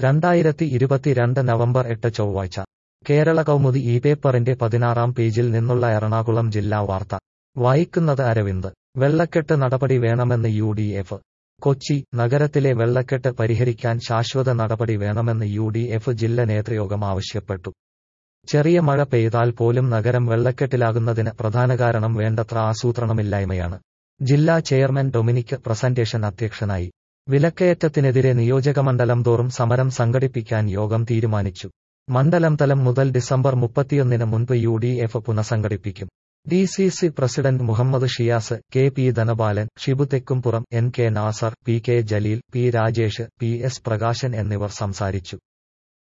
രണ്ടായിരത്തി ഇരുപത്തിരണ്ട് നവംബർ എട്ട് ചൊവ്വാഴ്ച കേരള കൗമുദി ഈ പേപ്പറിന്റെ പതിനാറാം പേജിൽ നിന്നുള്ള എറണാകുളം ജില്ലാ വാർത്ത വായിക്കുന്നത് അരവിന്ദ് വെള്ളക്കെട്ട് നടപടി വേണമെന്ന് യു ഡി എഫ് കൊച്ചി നഗരത്തിലെ വെള്ളക്കെട്ട് പരിഹരിക്കാൻ ശാശ്വത നടപടി വേണമെന്ന് യു ഡി എഫ് ജില്ല നേതൃയോഗം ആവശ്യപ്പെട്ടു ചെറിയ മഴ പെയ്താൽ പോലും നഗരം വെള്ളക്കെട്ടിലാകുന്നതിന് പ്രധാന കാരണം വേണ്ടത്ര ആസൂത്രണമില്ലായ്മയാണ് ജില്ലാ ചെയർമാൻ ഡൊമിനിക് പ്രസന്റേഷൻ അധ്യക്ഷനായി വിലക്കയറ്റത്തിനെതിരെ നിയോജകമണ്ഡലം തോറും സമരം സംഘടിപ്പിക്കാൻ യോഗം തീരുമാനിച്ചു മണ്ഡലം തലം മുതൽ ഡിസംബർ മുപ്പത്തിയൊന്നിന് മുൻപ് യു ഡി എഫ് പുനഃസംഘടിപ്പിക്കും D C C president Muhammad Shiyas K P Dhanapalan Shibu Thekkumpuram N K Nasar P K Jaleel P Rajesh P S Prakashan എന്നിവർ സംസാരിച്ചു